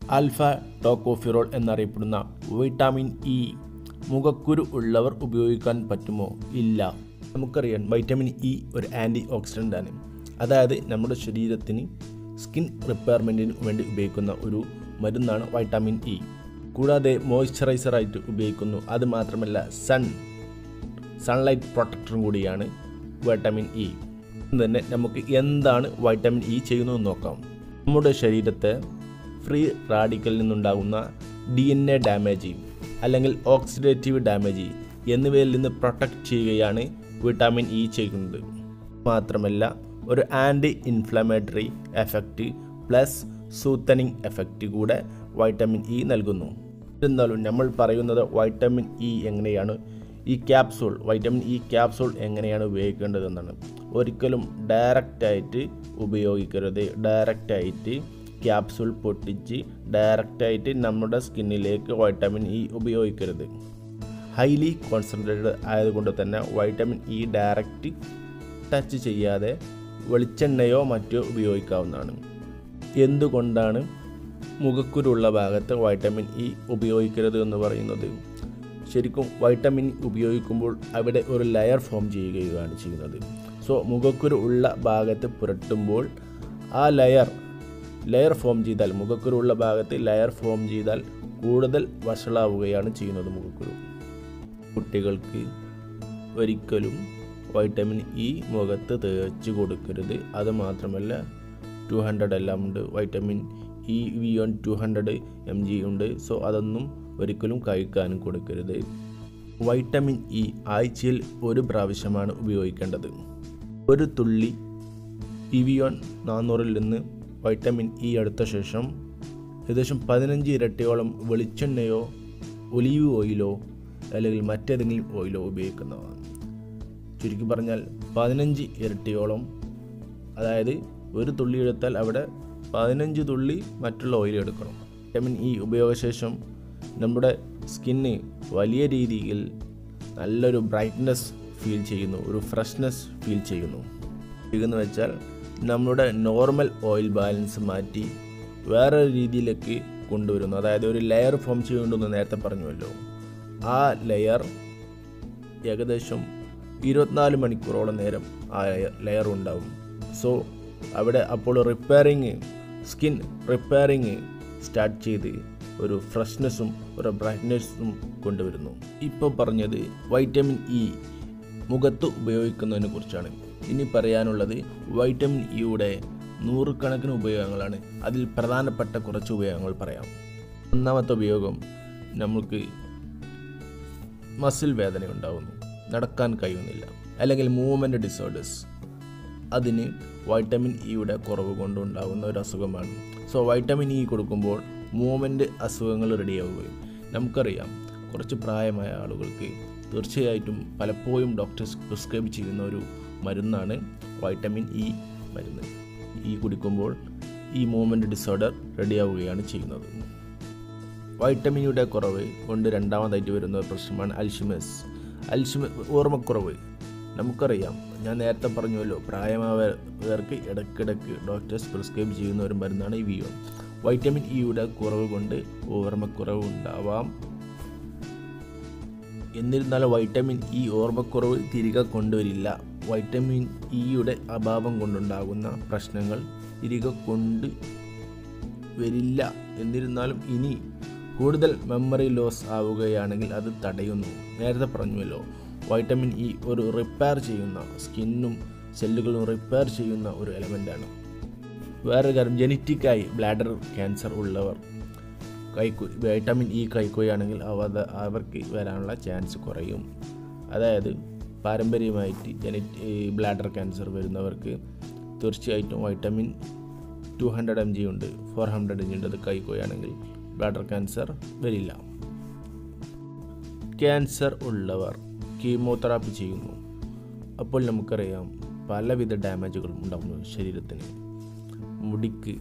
alpha tocopherol എന്നറിയപ്പെടുന്ന vitamin E മുഖക്കുരു ഉള്ളവർ ഉപയോഗിക്കാൻ പറ്റുമോ ഇല്ല നമുക്കറിയാം വൈറ്റമിൻ ഇ ഒരു ആൻറ്റി ഓക്സിഡൻ്റ് ആണ് അതായത് നമ്മുടെ ശരീരത്തിന് സ്കിൻ റിപ്പയർമെൻറ്റിന് വേണ്ടി ഉപയോഗിക്കുന്ന ഒരു മരുന്നാണ് വൈറ്റാമിൻ ഇ കൂടാതെ മോയ്സ്ചറൈസറായിട്ട് ഉപയോഗിക്കുന്നു അത് മാത്രമല്ല സൺ സൺലൈറ്റ് പ്രൊട്ടക്ടറും കൂടിയാണ് വൈറ്റമിൻ ഇ തന്നെ നമുക്ക് എന്താണ് വൈറ്റമിൻ ഇ ചെയ്യുന്നതെന്ന് നോക്കാം നമ്മുടെ ശരീരത്തെ ഫ്രീ റാഡിക്കലിൽ നിന്നുണ്ടാകുന്ന ഡി എൻ എ ഡാമേജ് അല്ലെങ്കിൽ ഓക്സിഡേറ്റീവ് ഡാമേജ് എന്നിവയിൽ നിന്ന് പ്രൊട്ടക്റ്റ് ചെയ്യുകയാണ് വിറ്റാമിൻ ഇ ചെയ്യുന്നത് മാത്രമല്ല ഒരു anti inflammatory effect plus soothing effect കൂടെ വൈറ്റമിൻ ഇ നൽകുന്നു എന്നാലും നമ്മൾ പറയുന്നത് വൈറ്റമിൻ ഇ എങ്ങനെയാണ് ഈ ക്യാപ്സൂൾ വൈറ്റമിൻ ഇ ക്യാപ്സൂൾ എങ്ങനെയാണ് ഉപയോഗിക്കേണ്ടതെന്നാണ് ഒരിക്കലും ഡയറക്റ്റായിട്ട് ഉപയോഗിക്കരുത് ഡയറക്റ്റായിട്ട് ക്യാപ്സൂൾ പൊട്ടിച്ച് ഡയറക്റ്റായിട്ട് നമ്മുടെ സ്കിന്നിലേക്ക് വൈറ്റമിൻ ഇ ഉപയോഗിക്കരുത് ഹൈലി കോൺസെൻട്രേറ്റഡ് ആയതുകൊണ്ട് തന്നെ വൈറ്റമിൻ ഇ ഡയറക്റ്റ് ടച്ച് ചെയ്യാതെ വെളിച്ചെണ്ണയോ മറ്റോ ഉപയോഗിക്കാവുന്നതാണ് എന്തുകൊണ്ടാണ് മുഖക്കുരുള്ള ഭാഗത്ത് വൈറ്റമിൻ ഇ ഉപയോഗിക്കരുത് എന്ന് പറയുന്നത് ശരിക്കും വൈറ്റമിൻ ഉപയോഗിക്കുമ്പോൾ അവിടെ ഒരു ലെയർ ഫോം ചെയ്യുകയാണ് ചെയ്യുന്നത് സോ മുഖക്കുരു ഉള്ള ഭാഗത്ത് പുരട്ടുമ്പോൾ ആ ലെയർ ലെയർ ഫോം ചെയ്താൽ മുഖക്കുരു ഉള്ള ഭാഗത്ത് ലെയർ ഫോം ചെയ്താൽ കൂടുതൽ വഷളാവുകയാണ് ചെയ്യുന്നത് മുഖക്കുരു കുട്ടികൾക്ക് ഒരിക്കലും വൈറ്റമിൻ ഇ മുഖത്ത് തേച്ച് കൊടുക്കരുത് അത് മാത്രമല്ല ടു ഹൺഡ്രഡ് എല്ലാം ഉണ്ട് vitamin Evion two hundred M G ഉണ്ട് സോ അതൊന്നും ഒരിക്കലും കഴിക്കാനും കൊടുക്കരുത് വൈറ്റമിൻ ഇ ആഴ്ചയിൽ ഒരു പ്രാവശ്യമാണ് ഉപയോഗിക്കേണ്ടത് ഒരു തുള്ളി ഇവിയോൺ നാനൂറിൽ നിന്ന് വൈറ്റമിൻ ഇ എടുത്ത ശേഷം ഏകദേശം പതിനഞ്ച് ഇരട്ടിയോളം വെളിച്ചെണ്ണയോ ഒലീവ് ഓയിലോ അല്ലെങ്കിൽ മറ്റേതെങ്കിലും ഓയിലോ ഉപയോഗിക്കുന്നതാണ് ചുരുക്കി പറഞ്ഞാൽ പതിനഞ്ച് ഇരട്ടിയോളം അതായത് ഒരു തുള്ളി എടുത്താൽ അവിടെ പതിനഞ്ച് തുള്ളി മറ്റുള്ള ഓയിൽ എടുക്കണം വിറ്റമിൻ ഇ ഉപയോഗശേഷം നമ്മുടെ സ്കിന്ന് വലിയ രീതിയിൽ നല്ലൊരു ബ്രൈറ്റ്നെസ് ഫീൽ ചെയ്യുന്നു ഒരു ഫ്രഷ്നെസ് ഫീൽ ചെയ്യുന്നു എന്ന് വെച്ചാൽ നമ്മുടെ നോർമൽ ഓയിൽ ബാലൻസ് മാറ്റി വേറെ രീതിയിലേക്ക് കൊണ്ടുവരുന്നു അതായത് ഒരു ലെയർ ഫോം ചെയ്യുന്നുണ്ടെന്ന് നേരത്തെ പറഞ്ഞുവല്ലോ ആ ലെയർ ഏകദേശം ഇരുപത്തിനാല് മണിക്കൂറോളം നേരം ആ ലെയർ ഉണ്ടാവും സോ അവിടെ അപ്പോൾ റിപ്പയറിങ് സ്കിൻ റിപ്പയറിങ് സ്റ്റാർട്ട് ചെയ്ത് ഒരു ഫ്രഷ്നെസ്സും ഒരു ബ്രൈറ്റ്നെസ്സും കൊണ്ടുവരുന്നു ഇപ്പോൾ പറഞ്ഞത് വൈറ്റമിൻ ഇ മുഖത്ത് ഉപയോഗിക്കുന്നതിനെ കുറിച്ചാണ് ഇനി പറയാനുള്ളത് വൈറ്റമിൻ ഇയുടെ നൂറുകണക്കിന് ഉപയോഗങ്ങളാണ് അതിൽ പ്രധാനപ്പെട്ട കുറച്ച് ഉപയോഗങ്ങൾ പറയാം ഒന്നാമത്തെ ഉപയോഗം നമുക്ക് മസിൽ വേദന ഉണ്ടാകുന്നു നടക്കാൻ കഴിയുന്നില്ല അല്ലെങ്കിൽ മൂവ്മെൻറ്റ് ഡിസോർഡേഴ്സ് അതിന് വൈറ്റമിൻ ഇയുടെ കുറവ് കൊണ്ടുണ്ടാകുന്ന ഒരു അസുഖമാണ് സോ വൈറ്റമിൻ ഇ കൊടുക്കുമ്പോൾ മൂവ്മെൻറ്റ് അസുഖങ്ങൾ റെഡിയാവുകയും നമുക്കറിയാം കുറച്ച് പ്രായമായ ആളുകൾക്ക് തീർച്ചയായിട്ടും പലപ്പോഴും ഡോക്ടേഴ്സ് പ്രിസ്ക്രൈബ് ചെയ്യുന്ന ഒരു മരുന്നാണ് വൈറ്റമിൻ ഇ മരുന്ന് ഈ കുടിക്കുമ്പോൾ ഈ മൂവ്മെൻറ്റ് ഡിസോർഡർ റെഡിയാവുകയാണ് ചെയ്യുന്നത് വൈറ്റമിനിയുടെ കുറവ് കൊണ്ട് രണ്ടാമതായിട്ട് വരുന്ന ഒരു പ്രശ്നമാണ് അൽഷിമസ് അൽഷിമ ഓർമ്മക്കുറവ് നമുക്കറിയാം ഞാൻ നേരത്തെ പറഞ്ഞുവല്ലോ പ്രായമായവർക്ക് ഇടയ്ക്കിടയ്ക്ക് ഡോക്ടേഴ്സ് പ്രിസ്ക്രൈബ് ചെയ്യുന്ന ഒരു മരുന്നാണ് ഈ വിയോ വൈറ്റമിൻ ഇയുടെ കുറവ് കൊണ്ട് ഓർമ്മക്കുറവ് ഉണ്ടാവാം എന്നിരുന്നാലും വൈറ്റമിൻ ഇ ഓർമ്മക്കുറവ് തിരികെ കൊണ്ടുവരില്ല വൈറ്റമിൻ ഇയുടെ അഭാവം കൊണ്ടുണ്ടാകുന്ന പ്രശ്നങ്ങൾ തിരികെ കൊണ്ട് വരില്ല എന്നിരുന്നാലും ഇനി കൂടുതൽ മെമ്മറി ലോസ് ആവുകയാണെങ്കിൽ അത് തടയുന്നു നേരത്തെ പറഞ്ഞുവല്ലോ വൈറ്റമിൻ ഇ ഒരു റിപ്പയർ ചെയ്യുന്ന സ്കിന്നും സെല്ലുകളും റിപ്പയർ ചെയ്യുന്ന ഒരു എലമെൻ്റാണ് വേറെ കാര്യം ജനറ്റിക്കായി ബ്ലാഡർ ക്യാൻസർ ഉള്ളവർ കൈക്കു വൈറ്റമിൻ ഇ കഴിക്കുകയാണെങ്കിൽ അവ അവർക്ക് വരാനുള്ള ചാൻസ് കുറയും അതായത് പാരമ്പര്യമായിട്ട് ജനറ്റി ബ്ലാഡർ ക്യാൻസർ വരുന്നവർക്ക് തീർച്ചയായിട്ടും vitamin two hundred M G ഉണ്ട് ഫോർ ഹൺഡ്രഡ് എം ജി ഉണ്ട് അത് കഴിക്കുകയാണെങ്കിൽ ബ്ലാഡർ ക്യാൻസർ വരില്ല ക്യാൻസർ ഉള്ളവർ കീമോതെറാപ്പി ചെയ്യുന്നു അപ്പോൾ നമുക്കറിയാം പലവിധ ഡാമേജുകളും ഉണ്ടാകുന്നു ശരീരത്തിന് മുടിക്ക്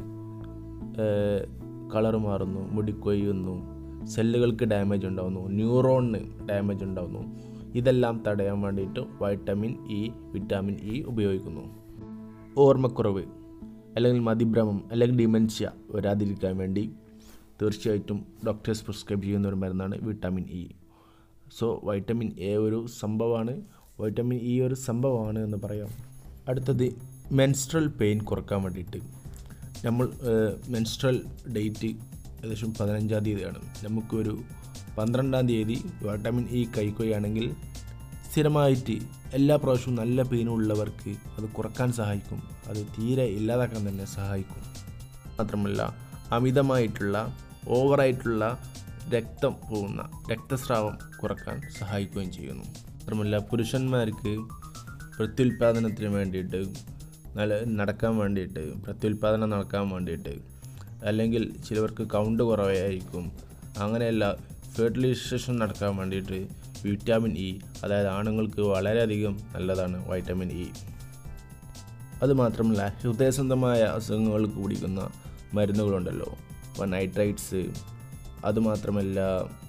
കളർ മാറുന്നു മുടി കൊയ്യുന്നു സെല്ലുകൾക്ക് ഡാമേജ് ഉണ്ടാകുന്നു ന്യൂറോണിന് ഡാമേജ് ഉണ്ടാകുന്നു ഇതെല്ലാം തടയാൻ വേണ്ടിയിട്ട് വൈറ്റമിൻ ഇ വിറ്റാമിൻ ഇ ഉപയോഗിക്കുന്നു ഓർമ്മക്കുറവ് അല്ലെങ്കിൽ മതിഭ്രമം അല്ലെങ്കിൽ ഡിമെൻഷ്യ വരാതിരിക്കാൻ വേണ്ടി തീർച്ചയായിട്ടും ഡോക്ടേഴ്സ് പ്രിസ്ക്രൈബ് ചെയ്യുന്ന ഒരു മരുന്നാണ് vitamin E so vitamin A ഒരു സംഭവമാണ് വൈറ്റമിൻ ഇ ഒരു സംഭവമാണ് എന്ന് പറയാം അടുത്തത് മെൻസ്ട്രൽ പെയിൻ കുറക്കാൻ വേണ്ടിയിട്ട് നമ്മൾ മെൻസ്ട്രൽ ഡേറ്റ് ഏകദേശം പതിനഞ്ചാം തീയതിയാണ് നമുക്കൊരു പന്ത്രണ്ടാം തീയതി വൈറ്റമിൻ ഇ കഴിക്കുകയാണെങ്കിൽ സ്ഥിരമായിട്ട് എല്ലാ പ്രാവശ്യവും നല്ല പെയിനുള്ളവർക്ക് അത് കുറക്കാൻ സഹായിക്കും അത് തീരെ ഇല്ലാതാക്കാൻ തന്നെ സഹായിക്കും മാത്രമല്ല അമിതമായിട്ടുള്ള ഓവറായിട്ടുള്ള രക്തം പോകുന്ന രക്തസ്രാവം കുറക്കാൻ സഹായിക്കുകയും ചെയ്യുന്നു മാത്രമല്ല പുരുഷന്മാർക്ക് പ്രത്യുൽപാദനത്തിന് വേണ്ടിയിട്ട് നല്ല നടക്കാൻ വേണ്ടിയിട്ട് പ്രത്യുൽപാദനം നടക്കാൻ വേണ്ടിയിട്ട് അല്ലെങ്കിൽ ചിലവർക്ക് കൗണ്ട് കുറവായിരിക്കും അങ്ങനെയല്ല ഫെർട്ടിലൈസേഷൻ നടക്കാൻ വേണ്ടിയിട്ട് വിറ്റാമിൻ ഇ അതായത് ആണുങ്ങൾക്ക് വളരെയധികം നല്ലതാണ് വൈറ്റമിൻ ഇ അതുമാത്രമല്ല ഹൃദയസംബന്ധമായ അസുഖങ്ങൾക്ക് കുടിക്കുന്ന മരുന്നുകളുണ്ടല്ലോ ഇപ്പോൾ നൈട്രൈറ്റ്സ് അതുമാത്രമല്ല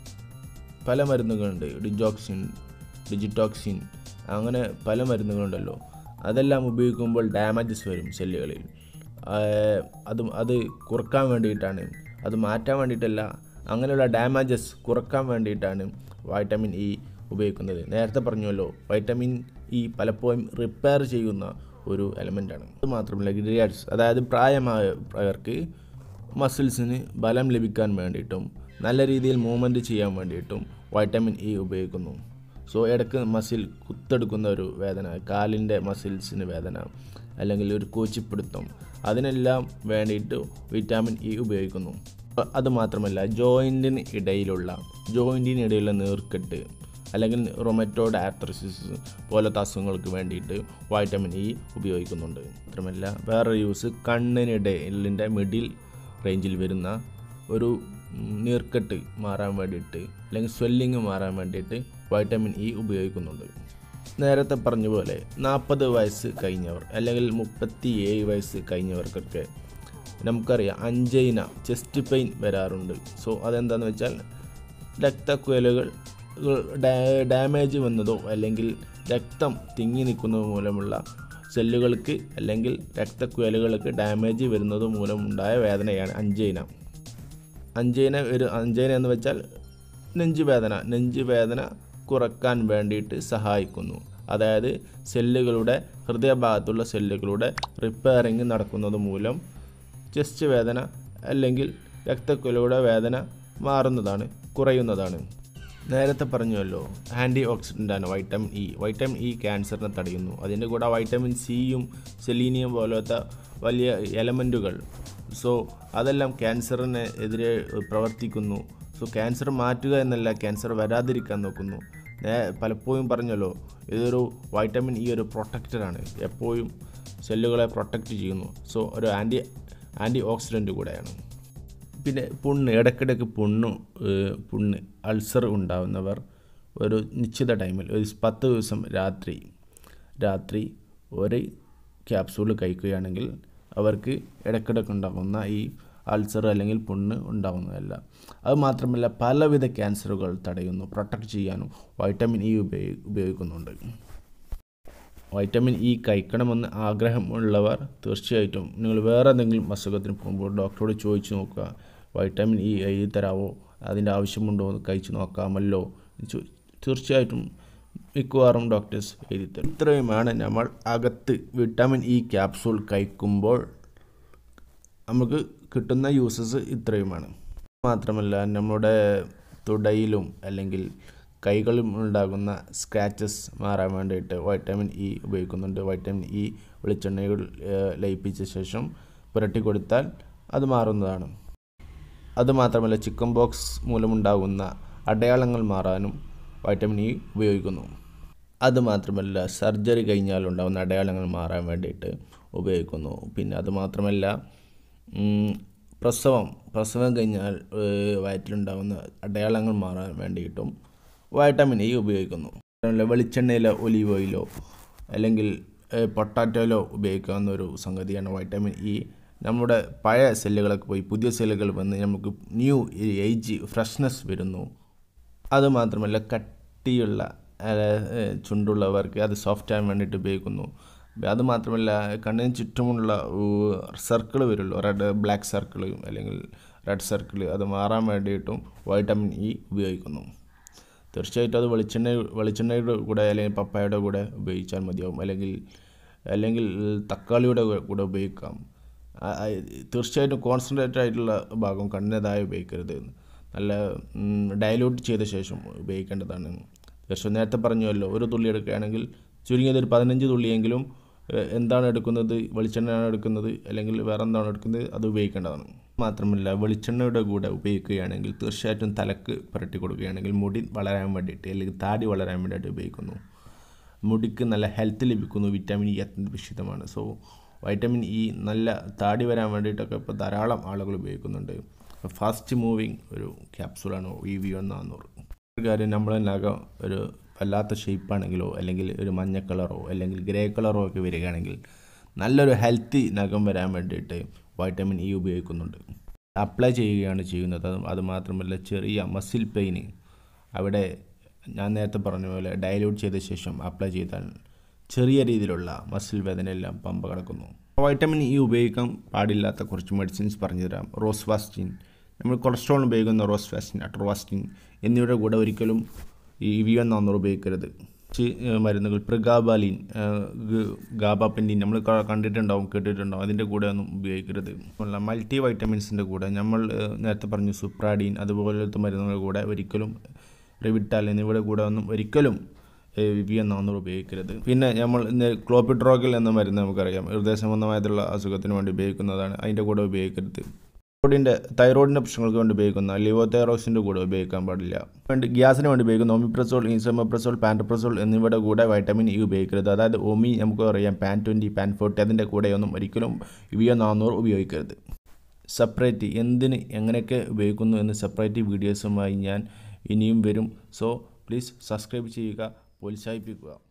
പല മരുന്നുകളുണ്ട് ഡിജോക്സിൻ ഡിജിറ്റോക്സിൻ അങ്ങനെ പല മരുന്നുകളുണ്ടല്ലോ അതെല്ലാം ഉപയോഗിക്കുമ്പോൾ ഡാമേജസ് വരും സെല്ലുകളിൽ അത് അത് കുറക്കാൻ വേണ്ടിയിട്ടാണ് അത് മാറ്റാൻ വേണ്ടിയിട്ടല്ല അങ്ങനെയുള്ള ഡാമേജസ് കുറക്കാൻ വേണ്ടിയിട്ടാണ് വൈറ്റമിൻ ഇ ഉപയോഗിക്കുന്നത് നേരത്തെ പറഞ്ഞല്ലോ വൈറ്റമിൻ ഇ പലപ്പോഴും റിപ്പയർ ചെയ്യുന്ന ഒരു എലമെൻ്റാണ് അത് മാത്രമല്ല ഗ്രിയാഡ്സ് അതായത് പ്രായമായവർക്ക് മസിൽസിന് ബലം ലഭിക്കാൻ വേണ്ടിയിട്ടും നല്ല രീതിയിൽ മൂവ്മെൻറ്റ് ചെയ്യാൻ വേണ്ടിയിട്ടും വൈറ്റമിൻ ഇ ഉപയോഗിക്കുന്നു സോ ഇടയ്ക്ക് മസിൽ കുത്തെടുക്കുന്ന ഒരു വേദന കാലിൻ്റെ മസിൽസിന് വേദന അല്ലെങ്കിൽ ഒരു കോച്ചിപ്പിടുത്തം അതിനെല്ലാം വേണ്ടിയിട്ട് വിറ്റാമിൻ ഇ ഉപയോഗിക്കുന്നു അതുമാത്രമല്ല ജോയിൻറ്റിന് ഇടയിലുള്ള ജോയിൻറ്റിന് ഇടയിലുള്ള നീർക്കെട്ട് അല്ലെങ്കിൽ റൊമറ്റോഡ് ആർത്രസിസ് പോലത്തെ അസുഖങ്ങൾക്ക് വേണ്ടിയിട്ട് വൈറ്റമിൻ ഇ ഉപയോഗിക്കുന്നുണ്ട് മാത്രമല്ല വേറെ യൂസ് കണ്ണിനിടയിലിൻ്റെ മിഡിൽ റേഞ്ചിൽ വരുന്ന ഒരു നീർക്കെട്ട് മാറാൻ വേണ്ടിയിട്ട് അല്ലെങ്കിൽ സ്വെല്ലിങ് മാറാൻ വേണ്ടിയിട്ട് വൈറ്റമിൻ ഇ ഉപയോഗിക്കുന്നുണ്ട് നേരത്തെ പറഞ്ഞ പോലെ നാൽപ്പത് വയസ്സ് കഴിഞ്ഞവർ അല്ലെങ്കിൽ മുപ്പത്തി ഏഴ് വയസ്സ് കഴിഞ്ഞവർക്കൊക്കെ നമുക്കറിയാം അഞ്ചൈന ചെസ്റ്റ് പെയിൻ വരാറുണ്ട് സോ അതെന്താണെന്ന് വെച്ചാൽ രക്തക്കുഴലുകൾ ഡാമേജ് വന്നതോ അല്ലെങ്കിൽ രക്തം തിങ്ങി നിൽക്കുന്നത് മൂലമുള്ള സെല്ലുകൾക്ക് അല്ലെങ്കിൽ രക്തക്കുഴലുകൾക്ക് ഡാമേജ് വരുന്നത് മൂലമുണ്ടായ വേദനയാണ് അഞ്ചൈന അഞ്ചൈന ഒരു അഞ്ചൈന എന്ന് വെച്ചാൽ നെഞ്ചുവേദന നെഞ്ചുവേദന കുറക്കാൻ വേണ്ടിയിട്ട് സഹായിക്കുന്നു അതായത് സെല്ലുകളുടെ ഹൃദയഭാഗത്തുള്ള സെല്ലുകളുടെ റിപ്പയറിങ് നടക്കുന്നത് മൂലം ചെസ്റ്റ് വേദന അല്ലെങ്കിൽ രക്തക്കുലയുടെ വേദന മാറുന്നതാണ് കുറയുന്നതാണ് നേരത്തെ പറഞ്ഞുവല്ലോ ആൻറ്റി ഓക്സിഡൻ്റാണ് വൈറ്റമിൻ ഇ വൈറ്റമിൻ ഇ ക്യാൻസറിനെ തടയുന്നു അതിൻ്റെ കൂടെ വൈറ്റമിൻ സിയും സെലീനിയം പോലത്തെ വലിയ എലമെൻറ്റുകൾ സോ അതെല്ലാം ക്യാൻസറിന് എതിരെ പ്രവർത്തിക്കുന്നു സോ ക്യാൻസർ മാറ്റുക എന്നല്ല ക്യാൻസർ വരാതിരിക്കാൻ നോക്കുന്നു പലപ്പോഴും പറഞ്ഞല്ലോ ഇതൊരു വൈറ്റമിൻ ഇ ഒരു പ്രൊട്ടക്റ്ററാണ് എപ്പോഴും സെല്ലുകളെ പ്രൊട്ടക്റ്റ് ചെയ്യുന്നു സോ ഒരു ആൻറ്റി ആൻറ്റി ഓക്സിഡൻറ്റ് കൂടെയാണ് പിന്നെ പുണ്ണ് ഇടയ്ക്കിടയ്ക്ക് പുണ്ണു പുണ്ണ് അൾസർ ഉണ്ടാകുന്നവർ ഒരു നിശ്ചിത ടൈമിൽ ഒരു പത്ത് ദിവസം രാത്രി രാത്രി ഒരു ക്യാപ്സൂൾ കഴിക്കുകയാണെങ്കിൽ അവർക്ക് ഇടയ്ക്കിടയ്ക്ക് ഉണ്ടാകുന്ന ഈ അൾസർ അല്ലെങ്കിൽ പുണ്ണ് ഉണ്ടാകുന്നതല്ല അത് മാത്രമല്ല പലവിധ ക്യാൻസറുകൾ തടയുന്നു പ്രൊട്ടക്റ്റ് ചെയ്യാനും വൈറ്റമിൻ ഇ ഉപയോഗി ഉപയോഗിക്കുന്നുണ്ട് വൈറ്റമിൻ ഇ കഴിക്കണമെന്ന് ആഗ്രഹമുള്ളവർ തീർച്ചയായിട്ടും നിങ്ങൾ വേറെ എന്തെങ്കിലും അസുഖത്തിന് പോകുമ്പോൾ ഡോക്ടറോട് ചോദിച്ചു നോക്കുക വൈറ്റമിൻ ഇ എഴുതി തരാമോ അതിൻ്റെ ആവശ്യമുണ്ടോ എന്ന് കഴിച്ചു നോക്കാമല്ലോ തീർച്ചയായിട്ടും മിക്കവാറും ഡോക്ടേഴ്സ് എഴുതി തരും ഇത്രയുമാണ് നമ്മൾ അകത്ത് വിറ്റാമിൻ ഇ ക്യാപ്സൂൾ കഴിക്കുമ്പോൾ നമുക്ക് കിട്ടുന്ന യൂസസ് ഇത്രയുമാണ് മാത്രമല്ല നമ്മുടെ തുടയിലും അല്ലെങ്കിൽ കൈകളിലും ഉണ്ടാകുന്ന സ്ക്രാച്ചസ് മാറാൻ വേണ്ടിയിട്ട് വൈറ്റമിൻ ഇ ഉപയോഗിക്കുന്നുണ്ട് വൈറ്റമിൻ ഇ വെളിച്ചെണ്ണകൾ ലയിപ്പിച്ച ശേഷം പുരട്ടി കൊടുത്താൽ അത് മാറുന്നതാണ് അതുമാത്രമല്ല ചിക്കൻ ബോക്സ് മൂലമുണ്ടാകുന്ന അടയാളങ്ങൾ മാറാനും വൈറ്റമിൻ ഇ ഉപയോഗിക്കുന്നു അതുമാത്രമല്ല സർജറി കഴിഞ്ഞാൽ ഉണ്ടാകുന്ന അടയാളങ്ങൾ മാറാൻ വേണ്ടിയിട്ട് ഉപയോഗിക്കുന്നു പിന്നെ അതുമാത്രമല്ല പ്രസവം പ്രസവം കഴിഞ്ഞാൽ വയറ്റിലുണ്ടാകുന്ന അടയാളങ്ങൾ മാറാൻ വേണ്ടിയിട്ടും വൈറ്റമിൻ ഇ ഉപയോഗിക്കുന്നു വെളിച്ചെണ്ണയിലോ ഒലീവ് ഓയിലോ അല്ലെങ്കിൽ പൊട്ടാറ്റോയിലോ ഉപയോഗിക്കാവുന്ന ഒരു സംഗതിയാണ് വൈറ്റമിൻ ഇ നമ്മുടെ പഴയ സെല്ലുകളൊക്കെ പോയി പുതിയ സെല്ലുകൾ വന്ന് നമുക്ക് ന്യൂ ഏജ് ഫ്രഷ്നെസ് വരുന്നു അതുമാത്രമല്ല കട്ടിയുള്ള ചുണ്ടുള്ളവർക്ക് അത് സോഫ്റ്റ് ആകാൻ വേണ്ടിയിട്ട് ഉപയോഗിക്കുന്നു അതുമാത്രമല്ല കണ്ണിന് ചുറ്റുമുള്ള സർക്കിൾ വരുമല്ലോ റെഡ് ബ്ലാക്ക് സർക്കിൾ അല്ലെങ്കിൽ റെഡ് സർക്കിൾ അത് മാറാൻ വേണ്ടിയിട്ടും വൈറ്റമിൻ ഇ ഉപയോഗിക്കുന്നു തീർച്ചയായിട്ടും അത് വെളിച്ചെണ്ണ വെളിച്ചെണ്ണയുടെ കൂടെ അല്ലെങ്കിൽ പപ്പായയുടെ കൂടെ ഉപയോഗിച്ചാൽ മതിയാവും അല്ലെങ്കിൽ അല്ലെങ്കിൽ തക്കാളിയുടെ കൂടെ ഉപയോഗിക്കാം ആ- ആ- തീർച്ചയായിട്ടും കോൺസെൻട്രേറ്റ് ആയിട്ടുള്ള ഭാഗം കണ്ണിനതായി ഉപയോഗിക്കരുത് നല്ല ഡയലൂട്ട് ചെയ്ത ശേഷം ഉപയോഗിക്കേണ്ടതാണ് തീർച്ചയായും നേരത്തെ പറഞ്ഞുവല്ലോ ഒരു തുള്ളി എടുക്കുകയാണെങ്കിൽ ചുരുങ്ങിയത് ഒരു പതിനഞ്ച് തുള്ളിയെങ്കിലും ഏഹ്, എന്താണ് എടുക്കുന്നത് വെളിച്ചെണ്ണയാണ് എടുക്കുന്നത് അല്ലെങ്കിൽ വേറെ എന്താണ് എടുക്കുന്നത് അത് ഉപയോഗിക്കേണ്ടതാണ് മാത്രമല്ല വെളിച്ചെണ്ണയുടെ കൂടെ ഉപയോഗിക്കുകയാണെങ്കിൽ തീർച്ചയായിട്ടും തലക്ക് പുരട്ടി കൊടുക്കുകയാണെങ്കിൽ മുടി വളരാൻ വേണ്ടിയിട്ട് അല്ലെങ്കിൽ താടി വളരാൻ വേണ്ടിയിട്ട് ഉപയോഗിക്കുന്നു മുടിക്ക് നല്ല ഹെൽത്ത് ലഭിക്കുന്നു വിറ്റാമിൻ ഇ അത്യന്താപേക്ഷിതമാണ് സോ വൈറ്റമിൻ ഇ നല്ല താടി വരാൻ വേണ്ടിയിട്ടൊക്കെ ഇപ്പോൾ ധാരാളം ആളുകൾ ഉപയോഗിക്കുന്നുണ്ട് ഫാസ്റ്റ് മൂവിങ് ഒരു ക്യാപ്സൂളാണ് ഇ വി വൺ നാന്നൂറ് ഒരു കാര്യം നമ്മൾ നഖം ഒരു വല്ലാത്ത ഷേപ്പാണെങ്കിലോ അല്ലെങ്കിൽ ഒരു മഞ്ഞ കളറോ അല്ലെങ്കിൽ ഗ്രേ കളറോ ഒക്കെ വരികയാണെങ്കിൽ നല്ലൊരു ഹെൽത്തി നഖം വരാൻ വേണ്ടിയിട്ട് വൈറ്റമിൻ ഇ ഉപയോഗിക്കുന്നുണ്ട് അപ്ലൈ ചെയ്യുകയാണ് ചെയ്യുന്നത് അത് അത് മാത്രമല്ല ചെറിയ മസിൽ പെയിന് അവിടെ ഞാൻ നേരത്തെ പറഞ്ഞ പോലെ ഡയലൂട്ട് ചെയ്ത ശേഷം അപ്ലൈ ചെയ്താൽ ചെറിയ രീതിയിലുള്ള മസിൽ വേദനയെല്ലാം പമ്പ കിടക്കുന്നു വൈറ്റമിൻ ഇ ഉപയോഗിക്കാൻ പാടില്ലാത്ത കുറച്ച് മെഡിസിൻസ് പറഞ്ഞു തരാം റോസ് വാസ്റ്റിൻ നമ്മൾ കൊളസ്ട്രോൾ ഉപയോഗിക്കുന്ന റോസ് വാസ്റ്റിൻ അട്രോവാസ്റ്റിൻ എന്നിവയുടെ കൂടെ ഒരിക്കലും ഈ വി എൻ നാന്നൂറ് ഉപയോഗിക്കരുത് കുറച്ച് ഏഹ് മരുന്നുകൾ പ്രിഗാബാലിൻ ഗാബാപ്പെൻറ്റിൻ നമ്മൾ ക- കണ്ടിട്ടുണ്ടാവും കേട്ടിട്ടുണ്ടാവും അതിൻ്റെ കൂടെ ഒന്നും ഉപയോഗിക്കരുത് ഉള്ള മൾട്ടി വൈറ്റമിൻസിൻ്റെ കൂടെ നമ്മൾ ഏഹ് നേരത്തെ പറഞ്ഞു സുപ്രാഡീൻ അതുപോലത്തെ മരുന്നുകളുടെ കൂടെ ഒരിക്കലും റിവിറ്റാൽ എന്നിവയുടെ കൂടെ ഒന്നും ഒരിക്കലും വി എൻ നാന്നൂറ് ഉപയോഗിക്കരുത് പിന്നെ നമ്മൾ ഇന്ന് ക്ലോപ്പിട്രോഗൽ എന്ന മരുന്ന് നമുക്കറിയാം ഹൃദയ സംബന്ധമായിട്ടുള്ള അസുഖത്തിന് വേണ്ടി ഉപയോഗിക്കുന്നതാണ് അതിൻ്റെ കൂടെ ഉപയോഗിക്കരുത് തൈറോയിഡിൻ്റെ തൈറോയിഡിൻ്റെ പ്രശ്നങ്ങൾക്ക് വേണ്ടി ഉപയോഗിക്കുന്ന ലിവോതൈറോക്സിൻ്റെ കൂടെ ഉപയോഗിക്കാൻ പാടില്ല വേണ്ടി ഗ്യാസിന് വേണ്ടി ഉപയോഗിക്കുന്ന ഒമിപ്രസോൾ ഇൻസമപ്രസോൾ പാൻറ്റപ്രസോൾ എന്നിവയുടെ കൂടെ വൈറ്റമിൻ ഇ ഉപയോഗിക്കരുത് അതായത് ഒമി നമുക്ക് അറിയാം പാൻ ട്വൻറ്റി പാൻ ഫോർട്ടി അതിൻ്റെ കൂടെയൊന്നും ഒരിക്കലും വി എ നാന്നൂറ് ഉപയോഗിക്കരുത് സെപ്പറേറ്റ് എന്തിന് എങ്ങനെയൊക്കെ ഉപയോഗിക്കുന്നു എന്ന് സെപ്പറേറ്റ് വീഡിയോസുമായി ഞാൻ ഇനിയും വരും സോ പ്ലീസ് സബ്സ്ക്രൈബ് ചെയ്യുക പ്രോത്സാഹിപ്പിക്കുക